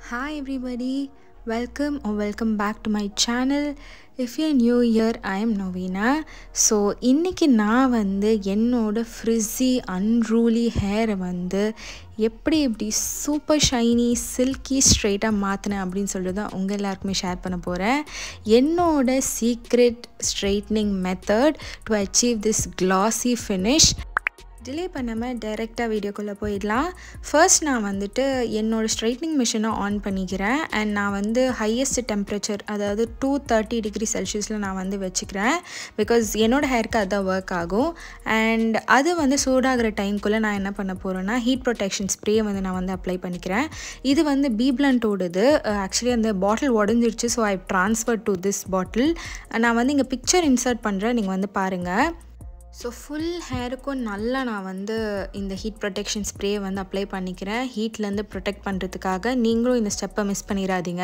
Hi, everybody. Welcome or welcome back to my channel. If you're new here, I am Novena. So இன்றைக்கி நான் வந்து என்னோட frizzy unruly ஹேரை வந்து எப்படி எப்படி சூப்பர் ஷைனி சில்கி ஸ்ட்ரெயிட்டாக மாற்றினேன் அப்படின்னு சொல்லிட்டு தான் உங்கள் எல்லாருக்குமே ஷேர் பண்ண போகிறேன் என்னோட secret straightening method to achieve this glossy finish delay பண்ணாமல் டைரெக்டாக வீடியோக்குள்ளே போயிடலாம் ஃபர்ஸ்ட் நான் வந்துட்டு என்னோடய ஸ்ட்ரைட்னிங் மிஷினை ஆன் பண்ணிக்கிறேன் அண்ட் நான் வந்து ஹையஸ்ட் டெம்பரேச்சர் அதாவது டூ தேர்ட்டி டிகிரி செல்சியஸில் நான் வந்து வச்சுக்கிறேன் பிகாஸ் என்னோடய ஹேருக்கு அதுதான் ஒர்க் ஆகும் அண்ட் அது வந்து சூடாகிற டைம்குள்ளே நான் என்ன பண்ண போகிறேன்னா ஹீட் ப்ரொடெக்ஷன் ஸ்ப்ரே வந்து நான் வந்து அப்ளை பண்ணிக்கிறேன் இது வந்து பீப்ளண்டோடது ஆக்சுவலி அந்த பாட்டில் உடஞ்சிருச்சு so I transfer to this bottle நான் வந்து இங்கே பிக்சர் இன்சர்ட் பண்ணுறேன் நீங்கள் வந்து பாருங்கள் ஸோ ஃபுல் ஹேருக்கும் நல்லா நான் வந்து இந்த ஹீட் ப்ரொடெக்ஷன் ஸ்ப்ரே வந்து அப்ளை பண்ணிக்கிறேன் ஹீட்லேருந்து ப்ரொடெக்ட் பண்ணுறதுக்காக நீங்களும் இந்த ஸ்டெப்பை மிஸ் பண்ணிடாதீங்க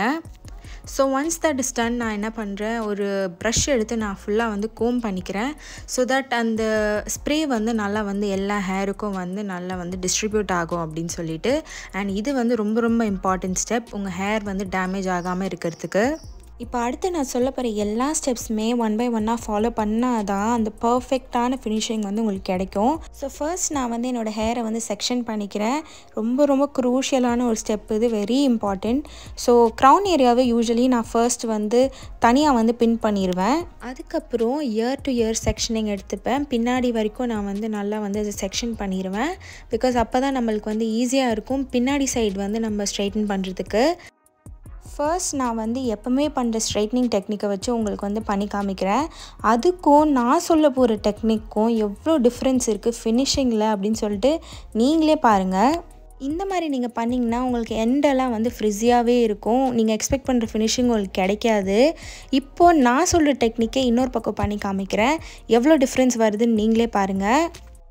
so once that is done நான் என்ன பண்ணுறேன் ஒரு ப்ரஷ் எடுத்து நான் ஃபுல்லாக வந்து கோம் பண்ணிக்கிறேன் ஸோ தட் அந்த ஸ்ப்ரே வந்து நல்லா வந்து எல்லா ஹேருக்கும் வந்து நல்லா வந்து டிஸ்ட்ரிபியூட் ஆகும் அப்படின்னு சொல்லிட்டு அண்ட் இது வந்து ரொம்ப ரொம்ப இம்பார்ட்டன்ட் ஸ்டெப் உங்கள் ஹேர் வந்து டேமேஜ் ஆகாமல் இருக்கிறதுக்கு இப்போ அடுத்து நான் சொல்ல போகிற எல்லா ஸ்டெப்ஸுமே ஒன் பை ஒன்னாக ஃபாலோ பண்ணால் தான் அந்த பர்ஃபெக்டான ஃபினிஷிங் வந்து உங்களுக்கு கிடைக்கும் ஸோ ஃபர்ஸ்ட் நான் வந்து என்னோடய ஹேரை வந்து செக்ஷன் பண்ணிக்கிறேன் ரொம்ப ரொம்ப க்ரூஷியலான ஒரு ஸ்டெப் இது வெரி இம்பார்ட்டண்ட் ஸோ க்ரௌன் ஏரியாவை யூஸ்வலி நான் ஃபர்ஸ்ட் வந்து தனியாக வந்து பின் பண்ணிடுவேன் அதுக்கப்புறம் இயர் டு இயர் செக்ஷனிங் எடுத்துப்பேன் பின்னாடி வரைக்கும் நான் வந்து நல்லா வந்து அதை செக்ஷன் பண்ணிடுவேன் பிகாஸ் அப்போ தான் நம்மளுக்கு வந்து ஈஸியாக இருக்கும் பின்னாடி சைடு வந்து நம்ம ஸ்ட்ரைட்டன் பண்ணுறதுக்கு ஃபர்ஸ்ட் நான் வந்து எப்போவுமே பண்ணுற ஸ்ட்ரைட்னிங் டெக்னிக்கை வச்சு உங்களுக்கு வந்து பண்ணி காமிக்கிறேன் அதுக்கும் நான் சொல்ல போகிற டெக்னிக்கும் எவ்வளோ டிஃப்ரென்ஸ் இருக்குது ஃபினிஷிங்கில் அப்படின்னு சொல்லிட்டு நீங்களே பாருங்கள் இந்த மாதிரி நீங்கள் பண்ணிங்கன்னா உங்களுக்கு எண்டெல்லாம் வந்து ஃப்ரிஸியாகவே இருக்கும் நீங்கள் எக்ஸ்பெக்ட் பண்ணுற ஃபினிஷிங் உங்களுக்கு கிடைக்காது இப்போது நான் சொல்கிற டெக்னிக்கை இன்னொரு பக்கம் பண்ணி காமிக்கிறேன் எவ்வளோ டிஃப்ரென்ஸ் வருதுன்னு நீங்களே பாருங்கள்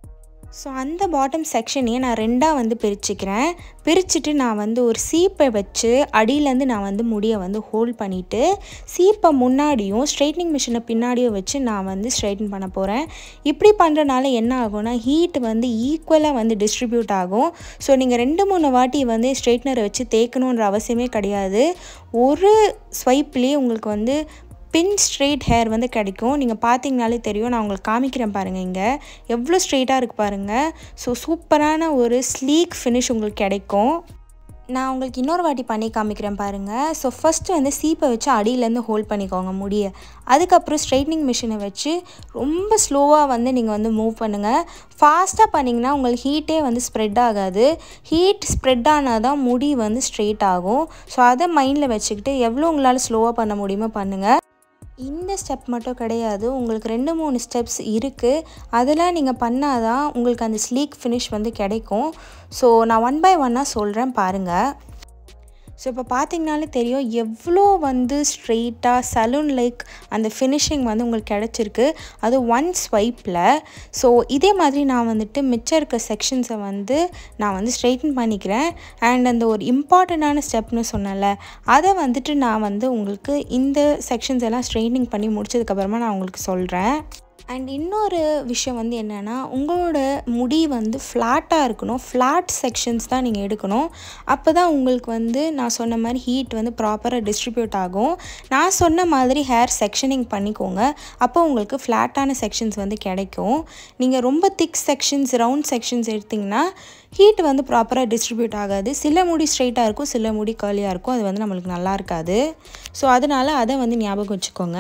ஸோ அந்த பாட்டம் செக்ஷனையே நான் ரெண்டாக வந்து பிரிச்சுக்கிறேன் பிரிச்சுட்டு நான் வந்து ஒரு சீப்பை வச்சு அடியிலேருந்து நான் வந்து முடியை வந்து ஹோல்ட் பண்ணிவிட்டு சீப்பை முன்னாடியும் ஸ்ட்ரைட்னிங் மிஷினை பின்னாடியும் வச்சு நான் வந்து ஸ்ட்ரைட்டன் பண்ண போகிறேன் இப்படி பண்ணுறனால என்ன ஆகும்னா ஹீட் வந்து ஈக்குவலாக வந்து டிஸ்ட்ரிபியூட் ஆகும் ஸோ நீங்கள் ரெண்டு மூணு வாட்டி வந்து ஸ்ட்ரைட்னரை வச்சு தேய்க்கணுன்ற அவசியமே கிடையாது ஒரு ஸ்வைப்லேயே உங்களுக்கு வந்து பின் ஸ்ட்ரெயிட் ஹேர் வந்து கிடைக்கும் நீங்கள் பார்த்தீங்கனாலே தெரியும் நான் உங்களுக்கு காமிக்கிறேன் பாருங்கள் இங்கே எவ்வளோ ஸ்ட்ரெயிட்டாக இருக்குது பாருங்கள் ஸோ சூப்பரான ஒரு ஸ்லீக் ஃபினிஷ் உங்களுக்கு கிடைக்கும் நான் உங்களுக்கு இன்னொரு வாட்டி பண்ணி காமிக்கிறேன் பாருங்கள் ஸோ ஃபஸ்ட்டு வந்து சீப்பை வச்சு அடியிலேருந்து ஹோல்ட் பண்ணிக்கோங்க முடிய அதுக்கப்புறம் ஸ்ட்ரைட்னிங் மிஷினை வச்சு ரொம்ப ஸ்லோவாக வந்து நீங்கள் வந்து மூவ் பண்ணுங்கள் ஃபாஸ்ட்டாக பண்ணிங்கன்னா உங்களுக்கு ஹீட்டே வந்து ஸ்ப்ரெட் ஆகாது ஹீட் ஸ்ப்ரெட் ஆனால் தான் முடி வந்து ஸ்ட்ரெயிட் ஆகும் ஸோ அதை மைண்டில் வச்சுக்கிட்டு எவ்வளோ உங்களால் ஸ்லோவாக பண்ண முடியுமோ பண்ணுங்கள் இந்த ஸ்டெப் மட்டும் கிடையாது உங்களுக்கு ரெண்டு மூணு ஸ்டெப்ஸ் இருக்குது அதெல்லாம் நீங்கள் பண்ணால் தான் உங்களுக்கு அந்த ஸ்லீக் ஃபினிஷ் வந்து கிடைக்கும் ஸோ நான் ஒன் பை ஒன்னாக சொல்கிறேன் பாருங்கள் ஸோ இப்போ பார்த்தீங்கனாலே தெரியும் எவ்வளோ வந்து ஸ்ட்ரெயிட்டாக சலூன் லைக் அந்த ஃபினிஷிங் வந்து உங்களுக்கு கிடச்சிருக்கு அது ஒன் ஸ்வைப்பில் ஸோ இதே மாதிரி நான் வந்துட்டு மிச்சம் இருக்க செக்ஷன்ஸை வந்து நான் வந்து ஸ்ட்ரெயிட்டன் பண்ணிக்கிறேன் அண்ட் அந்த ஒரு இம்பார்ட்டண்ட்டான ஸ்டெப்னு சொன்னல அதை வந்துட்டு நான் வந்து உங்களுக்கு இந்த செக்ஷன்ஸ் எல்லாம் ஸ்ட்ரெயிட்னிங் பண்ணி முடிச்சதுக்கப்புறமா நான் உங்களுக்கு சொல்கிறேன் அண்ட் இன்னொரு விஷயம் வந்து என்னென்னா உங்களோட முடி வந்து ஃப்ளாட்டாக இருக்கணும் ஃப்ளாட் செக்ஷன்ஸ் தான் நீங்கள் எடுக்கணும் அப்போ தான் உங்களுக்கு வந்து நான் சொன்ன மாதிரி ஹீட் வந்து ப்ராப்பராக டிஸ்ட்ரிபியூட் ஆகும் நான் சொன்ன மாதிரி ஹேர் செக்ஷனிங் பண்ணிக்கோங்க அப்போ உங்களுக்கு ஃப்ளாட்டான செக்ஷன்ஸ் வந்து கிடைக்கும் நீங்கள் ரொம்ப திக் செக்ஷன்ஸ் ரவுண்ட் செக்ஷன்ஸ் எடுத்திங்கன்னா ஹீட் வந்து ப்ராப்பராக டிஸ்ட்ரிபியூட் ஆகாது சில முடி ஸ்ட்ரைட்டாக இருக்கும் சில முடி கர்லியாக இருக்கும் அது வந்து நம்மளுக்கு நல்லா இருக்காது ஸோ அதனால் அதை வந்து ஞாபகம் வச்சுக்கோங்க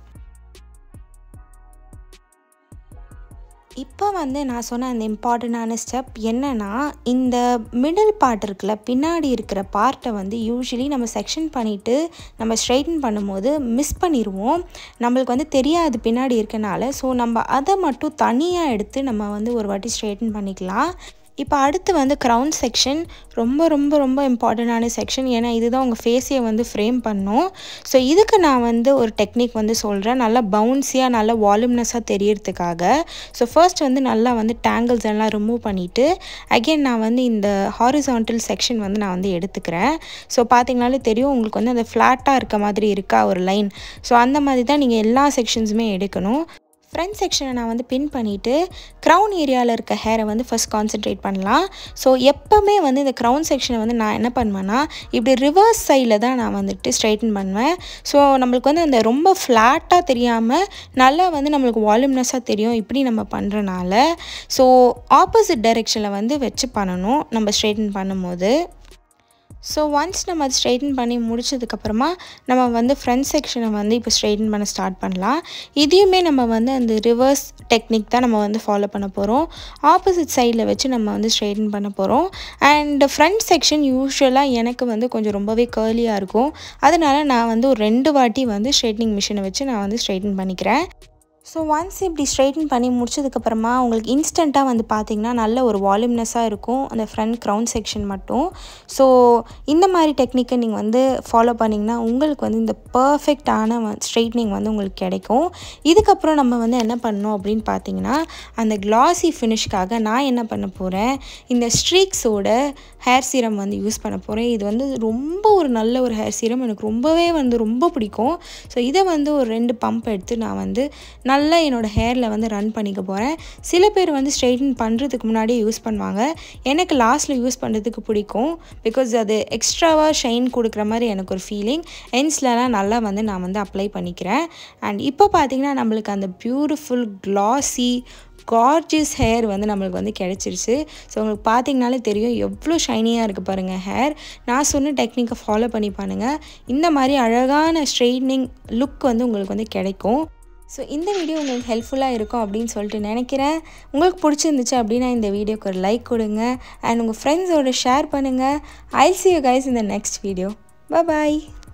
இப்போ வந்து நான் சொன்ன அந்த இம்பார்ட்டண்ட்டான ஸ்டெப் என்னென்னா இந்த மிடில் பார்ட் இருக்குல்ல பின்னாடி இருக்கிற பார்ட்டை வந்து யூஸ்வலி நம்ம செக்ஷன் பண்ணிவிட்டு நம்ம ஸ்ட்ரைட்டன் பண்ணும்போது மிஸ் பண்ணிடுவோம் நம்மளுக்கு வந்து தெரியாது பின்னாடி இருக்கனால ஸோ நம்ம அதை மட்டும் தனியாக எடுத்து நம்ம வந்து ஒரு வாட்டி ஸ்ட்ரைட்டன் பண்ணிக்கலாம் இப்போ அடுத்து வந்து க்ரௌன் செக்ஷன் ரொம்ப ரொம்ப ரொம்ப இம்பார்ட்டண்ட்டான செக்ஷன் ஏன்னா இதுதான் உங்கள் ஃபேஸையை வந்து ஃப்ரேம் பண்ணும் ஸோ இதுக்கு நான் வந்து ஒரு டெக்னிக் வந்து சொல்கிறேன் நல்லா பவுன்ஸியாக நல்லா வால்யூம்னஸாக தெரியறதுக்காக ஸோ ஃபர்ஸ்ட் வந்து நல்லா வந்து டேங்கிள்ஸ் எல்லாம் ரிமூவ் பண்ணிவிட்டு அகெயின் நான் வந்து இந்த ஹாரிசான்டல் செக்ஷன் வந்து நான் வந்து எடுத்துக்கிறேன் ஸோ பார்த்தீங்கனாலே தெரியும் உங்களுக்கு வந்து அந்த ஃப்ளாட்டாக இருக்க மாதிரி இருக்கா ஒரு லைன் ஸோ அந்த மாதிரி தான் நீங்கள் எல்லா செக்ஷன்ஸுமே எடுக்கணும் ஃப்ரண்ட் செக்ஷனை நான் வந்து பின் பண்ணிவிட்டு க்ரௌன் ஏரியாவில் இருக்க ஹேரை வந்து ஃபஸ்ட் கான்சென்ட்ரேட் பண்ணலாம் ஸோ எப்போவுமே வந்து இந்த க்ரௌன் செக்ஷனை வந்து நான் என்ன பண்ணுவேன்னா இப்படி ரிவர்ஸ் சைடில் தான் நான் வந்துட்டு ஸ்ட்ரைட்டன் பண்ணுவேன் ஸோ நம்மளுக்கு வந்து அந்த ரொம்ப ஃப்ளாட்டாக தெரியாமல் நல்லா வந்து நம்மளுக்கு வால்யூம்னஸாக தெரியும் இப்படி நம்ம பண்ணுறனால ஸோ ஆப்போசிட் டைரெக்ஷனில் வந்து வச்சு பண்ணணும் நம்ம ஸ்ட்ரைட்டன் பண்ணும்போது ஸோ ஒன்ஸ் நம்ம அது ஸ்ட்ரைட்டன் பண்ணி முடிச்சதுக்கப்புறமா நம்ம வந்து ஃப்ரண்ட் செக்ஷனை வந்து இப்போ ஸ்ட்ரைட்டன் பண்ண ஸ்டார்ட் பண்ணலாம் இதையுமே நம்ம வந்து அந்த ரிவர்ஸ் டெக்னிக் தான் நம்ம வந்து ஃபாலோ பண்ண போகிறோம் ஆப்போசிட் சைடில் வச்சு நம்ம வந்து ஸ்ட்ரைட்டன் பண்ண போகிறோம் அண்ட் ஃப்ரண்ட் செக்ஷன் யூஸ்வலாக எனக்கு வந்து கொஞ்சம் ரொம்பவே கேர்லியாக இருக்கும் அதனால் நான் வந்து ஒரு ரெண்டு வாட்டி வந்து ஸ்ட்ரைட்னிங் மிஷினை வச்சு நான் வந்து ஸ்ட்ரைட்டன் பண்ணிக்கிறேன் ஸோ ஒன்ஸ் இப்படி ஸ்ட்ரைட்டன் பண்ணி முடிச்சதுக்கப்புறமா உங்களுக்கு இன்ஸ்டண்ட்டாக வந்து பார்த்திங்கன்னா நல்ல ஒரு வால்யூம்னஸாக இருக்கும் அந்த ஃப்ரண்ட் க்ரௌன் செக்ஷன் மட்டும் ஸோ இந்த மாதிரி டெக்னிக்கை நீங்கள் வந்து ஃபாலோ பண்ணிங்கன்னா உங்களுக்கு வந்து இந்த பர்ஃபெக்டான ஸ்ட்ரைட்னிங் வந்து உங்களுக்கு கிடைக்கும் இதுக்கப்புறம் நம்ம வந்து என்ன பண்ணோம் அப்படின்னு பார்த்தீங்கன்னா அந்த கிளாசி ஃபினிஷ்க்காக நான் என்ன பண்ண போகிறேன் இந்த ஸ்ட்ரீக்ஸோட ஹேர் சீரம் வந்து யூஸ் பண்ண போகிறேன் இது வந்து ரொம்ப ஒரு நல்ல ஒரு ஹேர் சீரம் எனக்கு ரொம்பவே வந்து ரொம்ப பிடிக்கும் ஸோ இதை வந்து ஒரு ரெண்டு பம்ப் எடுத்து நான் வந்து நல்லா என்னோடய ஹேரில் வந்து ரன் பண்ணிக்க போகிறேன் சில பேர் வந்து ஸ்ட்ரைட்டன் பண்ணுறதுக்கு முன்னாடியே யூஸ் பண்ணுவாங்க எனக்கு லாஸ்ட்டில் யூஸ் பண்ணுறதுக்கு பிடிக்கும் பிகாஸ் அது எக்ஸ்ட்ராவாக ஷைன் கொடுக்குற மாதிரி எனக்கு ஒரு ஃபீலிங் எண்ட்ஸ்லலாம் நல்லா வந்து நான் வந்து அப்ளை பண்ணிக்கிறேன் அண்ட் இப்போ பார்த்திங்கன்னா நம்மளுக்கு அந்த பியூட்டிஃபுல் க்ளாஸி கார்ஜியஸ் ஹேர் வந்து நம்மளுக்கு வந்து கிடச்சிருச்சு ஸோ உங்களுக்கு பார்த்தீங்கனாலே தெரியும் எவ்வளோ ஷைனியாக இருக்குது பாருங்கள் ஹேர் நான் சொன்ன டெக்னிக்கை ஃபாலோ பண்ணி பாருங்கள் இந்த மாதிரி அழகான ஸ்ட்ரெயிட்னிங் லுக் வந்து உங்களுக்கு வந்து கிடைக்கும் ஸோ இந்த வீடியோ உங்களுக்கு ஹெல்ப்ஃபுல்லாக இருக்கும் அப்படின்னு சொல்லிட்டு நினைக்கிறேன் உங்களுக்கு பிடிச்சிருந்துச்சு அப்படின்னா இந்த வீடியோக்கு ஒரு லைக் கொடுங்க அண்ட் உங்கள் ஃப்ரெண்ட்ஸோட ஷேர் பண்ணுங்கள் ஐ சி யூ கைஸ் இந்த நெக்ஸ்ட் வீடியோ பாய்